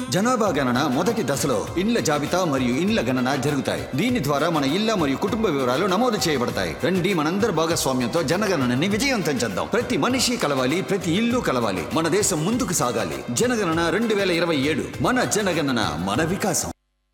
జనాభా గణన మొదటి దశలో ఇండ్ల జాబితా మరియు ఇండ్ల గణన జరుగుతాయి దీని ద్వారా మన ఇళ్ల మరియు కుటుంబ వివరాలు నమోదు చేయబడతాయి రండి మనందరి భాగస్వామ్యంతో జనగణనని విజయవంతం చేద్దాం ప్రతి మనిషి కలవాలి ప్రతి ఇల్లు కలవాలి మన దేశం ముందుకు సాగాలి జనగణన రెండు వేల ఇరవై ఏడు మన జనగణన మన వికాసం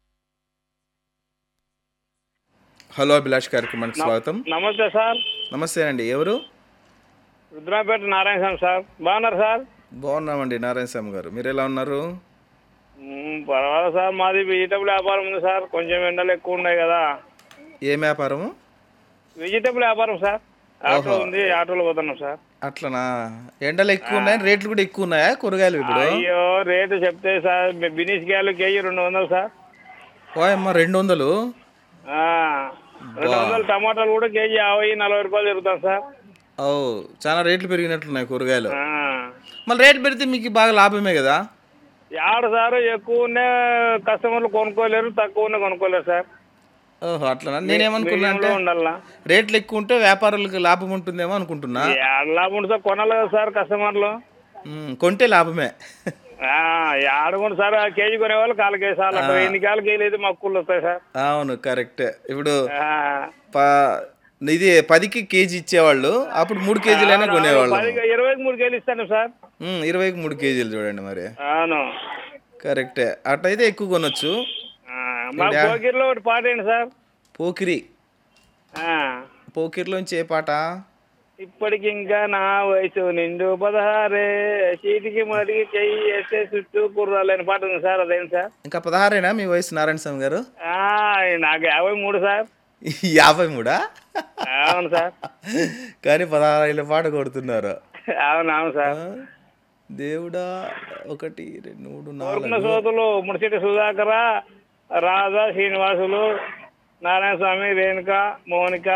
హలో అభిలాష్ కార్యక్రమానికి స్వాగతం నమస్తే సార్ నమస్తే అండి ఎవరు రుద్రాపేట నారాయణ స్వామి సార్ బాగున్నారు సార్ బాగున్నామండి నారాయణ స్వామి గారు మీరు ఎలా ఉన్నారు మ్మ్, పర్వాలేదు సార్ మాది వెజిటబుల్ వ్యాపారం ఉంది సార్ కొంచెం ఎండలు ఎక్కువ ఉన్నాయి కదా ఏం వ్యాపారము వెజిటబుల్ వ్యాపారం సార్ ఆటో ఓహో. ఉంది ఆటోలో పోతున్నాం సార్ అట్లనా ఎండలు ఎక్కువ ఉన్నాయి రేట్లు కూడా ఎక్కువ ఉన్నాయా కూరగాయలు ఇప్పుడు అయ్యో రేటు చెప్తే సార్ బినీస్ కాయలు కేజీ రెండు వందలు సార్ ఓయమ్మ రెండు వందలు ఆ, రెండు వందలు టమాటాలు కూడా కేజీ యాభై నలభై రూపాయలు తిరుగుతాం సార్ ఓ చాలా రేట్లు పెరిగినట్లున్నాయి కూరగాయలు ఆ. మళ్ళీ రేట్ పెడితే మీకు బాగా లాభమే కదా ఆడ సార్ ఎక్కువనే కస్టమర్లు కొనుక్కోలేరు తక్కువనే కొనుక్కోలేరు సార్ ఓహో అట్లనా నేనేమనుకున్నా అంటే మీడియంలో ఉండాలా రేట్లు ఎక్కువ ఉంటే వ్యాపారులకు లాభం ఉంటుందేమో అనుకుంటున్నా ఎలా ఉంటుంది సార్ కొనాలి కదా సార్ కస్టమర్లు ఉమ్, కొంటే లాభమే ఆడకుండా సార్ ఆ కేజీ కొనే వాళ్ళు కాలు కేజీ సార్ అట్లా ఎన్ని కాలు కేజీలు అయితే మాకు కూలు వస్తాయి సార్ అవును కరెక్టే ఇప్పుడు ఆ, ప ఇది పదికి కేజీ ఇచ్చేవాళ్ళు అప్పుడు మూడు కేజీలైనా కొనేవాళ్ళు పది ఇరవైకి మూడు కేజీలు ఇస్తాను సార్ ఉమ్, ఇరవైకి మూడు కేజీలు చూడండి మరి అవును కరెక్టే అట్లయితే ఎక్కువ కొనొచ్చు ఆ, మా పోకిర్లో ఒకటి పాట ఏంటి సార్ పోకిరి ఆ, పోకిరిలోంచి ఏ పాట ఇప్పటికి ఇంకా నా వయసు నిండు పదహారే చీటికి మరిగి చెయ్యి వేస్తే చుట్టూ కుర్రాలు అని పాట ఉంది సార్ అదేంటి సార్ ఇంకా పదహారేనా మీ వయసు నారాయణ స్వామి గారు ఆ, నాకు యాభై మూడు సార్ యాభై మూడా అవును సార్ కానీ పదహారు పాట కొడుతున్నారు అవును అవును సార్ ఆ, దేవుడా ఒకటి రెండు మూడు కోరుకున్న నాలుగు శ్రోతలు ముడిచెట్టి సుధాకర రాధా శ్రీనివాసులు నారాయణ స్వామి రేణుక మౌనిక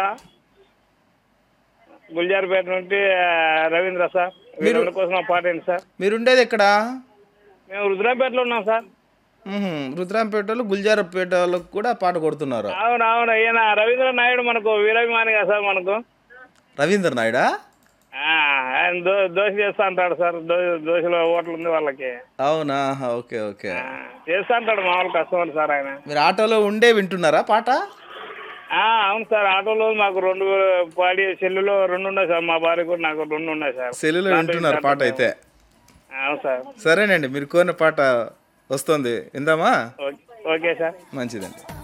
గుల్జార్పేట నుండి ఆ, రవీంద్ర సార్ వీళ్ళ కోసం ఆ పాట ఏంటి సార్ మీరుండేది ఎక్కడ మేము రుద్రాపేటలో ఉన్నాం సార్ ఉహుం, రుద్రాంపేటలో గుల్జారపేటలో కూడా పాట కొడుతున్నారు అవును అవును ఈయన రవీంద్ర నాయుడు మనకు వీరాభిమాని కదా సార్ మనకు రవీంద్ర నాయుడా ఆ, ఆయన దో దోశ చేస్తా అంటాడు సార్ దో దోశలో హోటల్ ఉంది వాళ్ళకి అవునా ఓకే ఓకే ఆ, చేస్తా అంటాడు మామూలు కస్టమర్ సార్ ఆయన మీరు ఆటోలో ఉండే వింటున్నారా పాట ఆ, అవును సార్ ఆటోలో మాకు రెండు పాడి సెల్లులో రెండు ఉన్నాయి సార్ మా భార్య కూడా నాకు రెండు ఉన్నాయి సార్ సెల్లులో వింటున్నారు పాట అయితే అవును సార్ సరేనండి మీరు కోరిన పాట వస్తుంది విందామా ఓకే ఓకే సార్ మంచిదండి